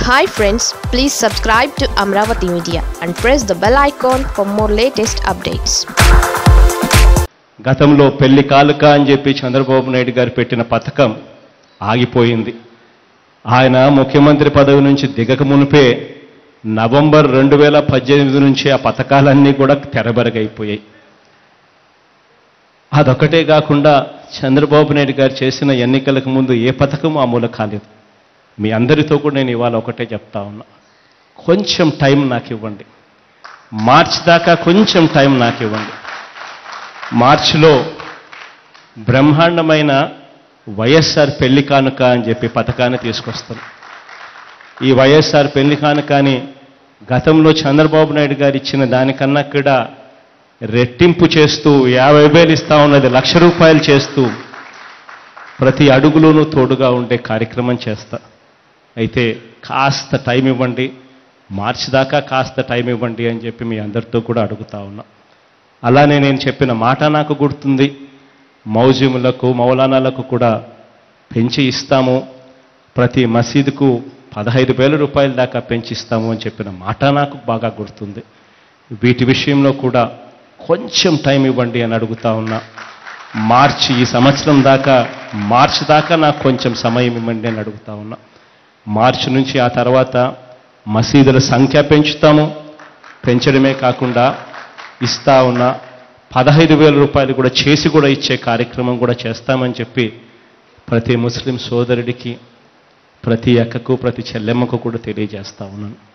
hi friends please subscribe to Amaravati media and press the bell icon for more latest updates గతంలో పెళ్లి కాలుక అని చెప్పి చంద్రబాబు నాయుడు గారు పెట్టిన పథకం ఆగిపోయింది ఆయన ముఖ్యమంత్రి పదవి నుంచి దిగక మునిపే నవంబర్ రెండు వేల పద్దెనిమిది నుంచి ఆ పథకాలన్నీ కూడా తెరబెరగైపోయాయి అదొకటే కాకుండా చంద్రబాబు నాయుడు గారు చేసిన ఎన్నికలకు ముందు ఏ పథకం అమలు కాలేదు మీ అందరితో కూడా నేను ఇవాళ ఒకటే చెప్తా ఉన్నా కొంచెం టైం నాకు ఇవ్వండి మార్చి దాకా కొంచెం టైం నాకు ఇవ్వండి మార్చిలో బ్రహ్మాండమైన వైఎస్ఆర్ పెళ్లి కానుక అని చెప్పి పథకాన్ని తీసుకొస్తాం ఈ వైఎస్ఆర్ పెళ్లి కానుకని గతంలో చంద్రబాబు నాయుడు గారు ఇచ్చిన దానికన్నా కూడా రెట్టింపు చేస్తూ యాభై వేలు ఇస్తా ఉన్నది లక్ష రూపాయలు చేస్తూ ప్రతి అడుగులోనూ తోడుగా ఉండే కార్యక్రమం చేస్తా అయితే కాస్త టైం ఇవ్వండి మార్చి దాకా కాస్త టైం ఇవ్వండి అని చెప్పి మీ అందరితో కూడా అడుగుతా ఉన్నా అలానే నేను చెప్పిన మాట నాకు గుర్తుంది మౌజిములకు మౌలానాలకు కూడా పెంచి ఇస్తాము ప్రతి మసీదుకు పదహైదు వేల రూపాయల దాకా పెంచి ఇస్తాము అని చెప్పిన మాట నాకు బాగా గుర్తుంది వీటి విషయంలో కూడా కొంచెం టైం ఇవ్వండి అని అడుగుతా ఉన్నా మార్చి ఈ సంవత్సరం దాకా మార్చి దాకా నాకు కొంచెం సమయం ఇవ్వండి అని అడుగుతా ఉన్నా మార్చి నుంచి ఆ తర్వాత మసీదుల సంఖ్య పెంచుతాము పెంచడమే కాకుండా ఇస్తా ఉన్న పదహైదు వేల రూపాయలు కూడా చేసి కూడా ఇచ్చే కార్యక్రమం కూడా చేస్తామని చెప్పి ప్రతి ముస్లిం సోదరుడికి ప్రతి అక్కకు ప్రతి చెల్లెమ్మకు కూడా తెలియజేస్తా ఉన్నాను